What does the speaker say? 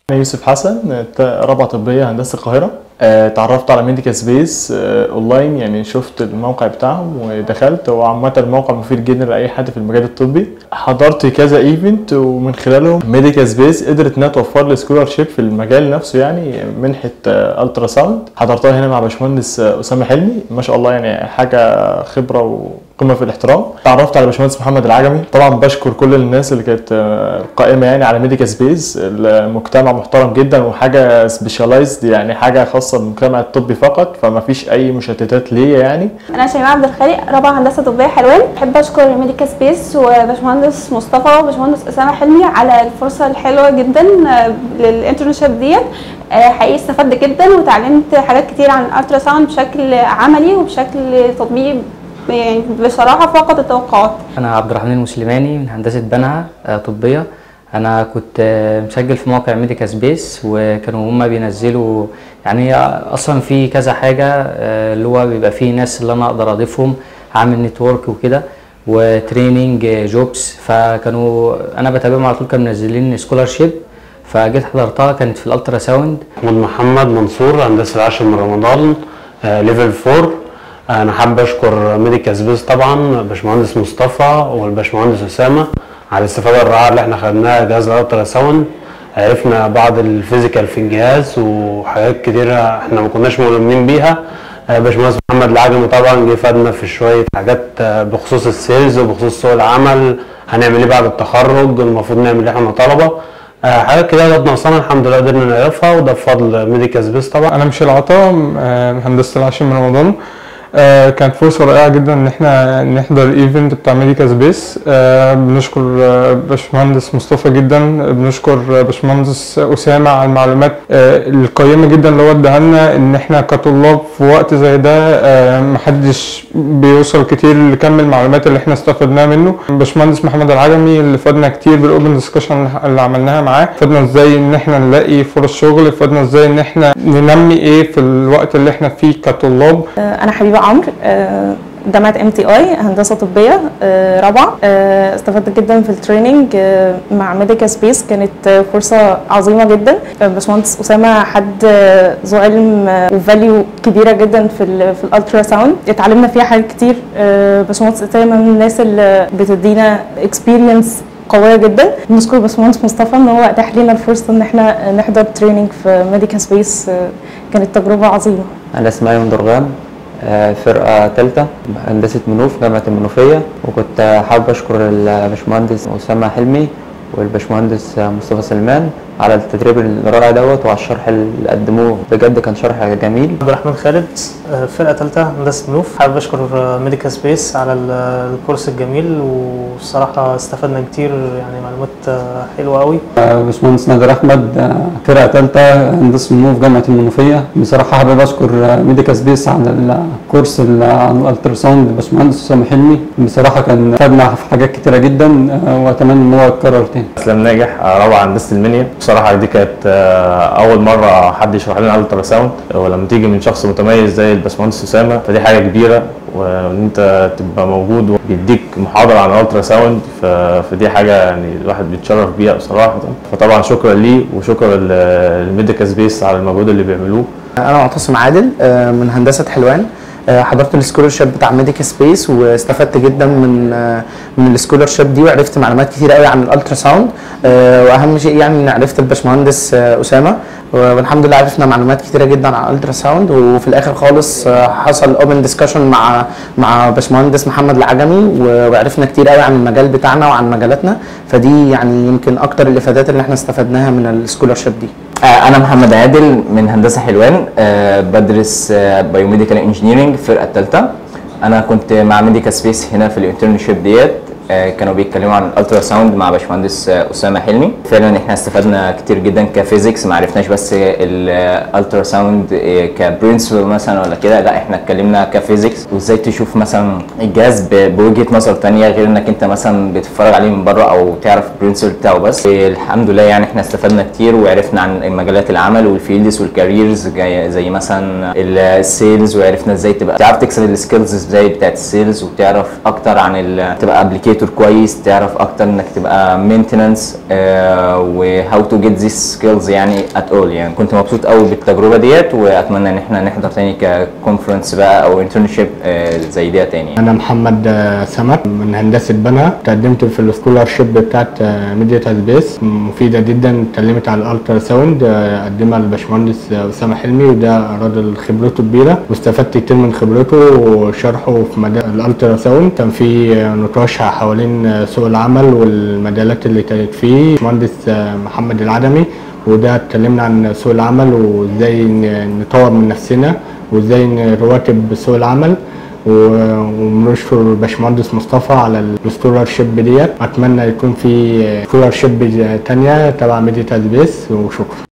أنا يوسف حسن رابعة طبية هندسة القاهرة آه، اتعرفت على ميديكال سبيس آه، اونلاين يعني شفت الموقع بتاعهم ودخلت هو عامة الموقع مفيد جدا لأي حد في المجال الطبي حضرت كذا ايفنت ومن خلالهم ميديكال سبيس قدرت انها توفر لي سكولارشيب في المجال نفسه يعني منحة الترا ساوند حضرتها هنا مع باشمهندس آه، أسامة حلمي ما شاء الله يعني حاجة خبرة وقمة في الاحترام تعرفت على باشمهندس محمد العجمي طبعا بشكر كل الناس اللي كانت آه، قائمة يعني على ميديكال سبيس المجتمع محترم جدا وحاجة سبيشالايزد يعني حاجة خاصة بالمجتمع الطبي فقط فما فيش أي مشتتات ليا يعني انا شيماء عبد الخالق رابعه هندسه طبيه حلوان بحب اشكر ميديكال سبيس وباشمهندس مصطفى وباشمهندس اسامه حلمي على الفرصه الحلوه جدا آه، للانترنشيب ديت آه، حقيقي استفدت جدا وتعلمت حاجات كتير عن الالترا ساوند بشكل عملي وبشكل تطبيقي يعني بصراحه فاقت التوقعات أنا عبد الرحمن المسلماني من هندسة بنها آه، طبية أنا كنت آه، مسجل في موقع ميديكا سبيس وكانوا هما بينزلوا يعني أصلا في كذا حاجة آه، اللي هو بيبقى فيه ناس اللي أنا أقدر أضيفهم أعمل نتورك وكده وتريننج آه، جوبس فكانوا أنا بتابعهم على طول كانوا منزلين سكولارشيب فجيت حضرتها كانت في الالترا ساوند محمود محمد منصور هندسة العاشر من رمضان آه، ليفل 4 انا حابب اشكر ميديكال سبيس طبعا باشمهندس مصطفى والباشمهندس اسامه على الاستفاده الرائعه اللي احنا خدناها جهاز الالترا ساوند عرفنا بعض الفيزيكال في الجهاز وحاجات كتيره احنا ما كناش مؤمنين بيها آه، باشمهندس محمد العجمي طبعا جه فادنا في شويه حاجات آه، بخصوص السيلز وبخصوص سوق العمل هنعمل ايه بعد التخرج المفروض نعمل ايه احنا طلبه آه، حاجات كده كانت ناقصانا الحمد لله قدرنا نعرفها وده بفضل ميديكال سبيس طبعا انا مشيل عطا آه، هندسه العاشر من رمضان آه، كانت فرصة رائعة جدا إن إحنا نحضر الإيفنت بتاع ميديكا سبيس آه، بنشكر آه، باشمهندس مصطفى جدا بنشكر آه، باشمهندس أسامة على المعلومات آه، القيمة جدا اللي هو اداها لنا إن إحنا كطلاب في وقت زي ده آه، محدش بيوصل كتير لكم المعلومات اللي إحنا استفدناها منه باشمهندس محمد العجمي اللي فادنا كتير بالأوبن ديسكشن اللي عملناها معاه فادنا إزاي إن إحنا نلاقي فرص شغل فادنا إزاي إن إحنا ننمي إيه في الوقت اللي إحنا فيه كطلاب انا حبيبه عمرو آه، جامعه ام تي اي هندسه طبيه آه، رابعه آه، استفدت جدا في التريننج آه، مع ميديكا سبيس كانت آه، فرصه عظيمه جدا آه، باشمهندس اسامه حد آه، ذو علم آه، وفاليو كبيره جدا في ال في الالترا ساوند اتعلمنا فيها حاجات كتير آه، باشمهندس اسامه من الناس اللي بتدينا اكسبيرينس قويه جدا نشكر باشمهندس مصطفى ان هو اتاح لنا الفرصه ان احنا نحضر تريننج في ميديكا سبيس آه، كانت تجربه عظيمه أنا اسمي من درغام آه، فرقة تالتة هندسة منوف جامعة المنوفية وكنت حابب أشكر الباشمهندس أسامة حلمي والباشمهندس مصطفى سلمان على التدريب الرائع دوت وعلى الشرح اللي قدموه بجد كان شرح جميل عبد الرحمن خالد آه، فرقة تالتة هندسة منوف حابب أشكر ميديكال سبيس على ال- الكورس الجميل والصراحة استفدنا كتير يعني معلومات آه، حلوة أوي باشمهندس نادر احمد آه، فرقه ثالثه هندسه منوف جامعه المنوفيه بصراحه حابب اشكر آه، ميديكا سبيس على الكورس ال- عن الالترا ساوند باشمهندس اسامه حلمي بصراحه كان فادنا في حاجات كتيره جدا آه، واتمنى ان هو يتكرر تاني اسلام ناجح آه، رابعه هندسه المنيا بصراحه دي كانت آه، اول مره حد يشرح لنا الترا ساوند ولما تيجي من شخص متميز زي الباشمهندس اسامه فدي حاجه كبيره وان انت تبقى موجود وبيديك محاضره عن الترا ساوند ف- فدي حاجه يعني الواحد بيتشرف بيها بصراحه فطبعا شكرا ليه وشكرا للميديكال سبيس على المجهود اللي بيعملوه انا معتصم عادل آه، من هندسه حلوان آه، حضرت السكولرشيب بتاع ميديكا سبيس واستفدت جدا من آه، من السكولرشيب دي وعرفت معلومات كتير قوي عن الالترا ساوند آه، واهم شيء يعني ان عرفت الباشمهندس آه، اسامه والحمد لله عرفنا معلومات كتيره جدا عن الالترا ساوند وفي الاخر خالص آه، حصل اوبن ديسكشن مع مع باشمهندس محمد العجمي و- وعرفنا كتير قوي عن المجال بتاعنا وعن مجالاتنا فدي يعني يمكن اكتر الافادات اللي احنا استفدناها من السكولرشيب دي آه، أنا محمد عادل من هندسة حلوان آه، بدرس بايوميديكال انجينيرنج الفرقة الثالثة أنا كنت مع ميديكا سبيس هنا في الانترنشيب ديت آه، كانوا بيتكلموا عن الالترا ساوند مع باشمهندس آه، اسامه حلمي فعلا احنا استفدنا كتير جدا كفيزيكس ما عرفناش بس الالترا ساوند كبرنسبل مثلا ولا كده لا احنا اتكلمنا كفيزيكس وازاي تشوف مثلا الجهاز ب- بوجهه نظر تانية غير انك انت مثلا بتتفرج عليه من بره او تعرف البرنسبل بتاعه بس الحمد لله يعني احنا استفدنا كتير وعرفنا عن مجالات العمل والفيلدز والكاريرز جاي- زي مثلا السيلز وعرفنا ازاي تبقى تعرف تكسب السكيلز ازاي بتاعت السيلز وتعرف اكتر عن ال- تبقى ابليكيتور اديوكيتور كويس تعرف اكتر انك تبقى مينتننس وهاو تو جيت ذيس سكيلز يعني ات اول يعني كنت مبسوط قوي بالتجربه ديت واتمنى ان احنا نحضر تاني ككونفرنس بقى او انترنشيب زي ديت تاني انا محمد آه، سمك من هندسه بنها تقدمت في السكولارشيب بتاعت ميديا سبيس مفيده جدا اتكلمت على الالترا ساوند آه، قدمها الباشمهندس آه، اسامه حلمي وده راجل خبرته كبيره واستفدت كتير من خبرته وشرحه في مجال الالترا ساوند كان في آه، نقاش حوالين آه، سوق العمل والمجالات اللي كانت فيه باشمهندس آه، محمد العدمي وده اتكلمنا عن سوق العمل وازاي ن- نطور من نفسنا وازاي نواكب سوق العمل و- وبنشكر باشمهندس مصطفى على السكولار شيب ديت اتمنى يكون في سكولار شيب تانية تبع ميديا بيس وشكرا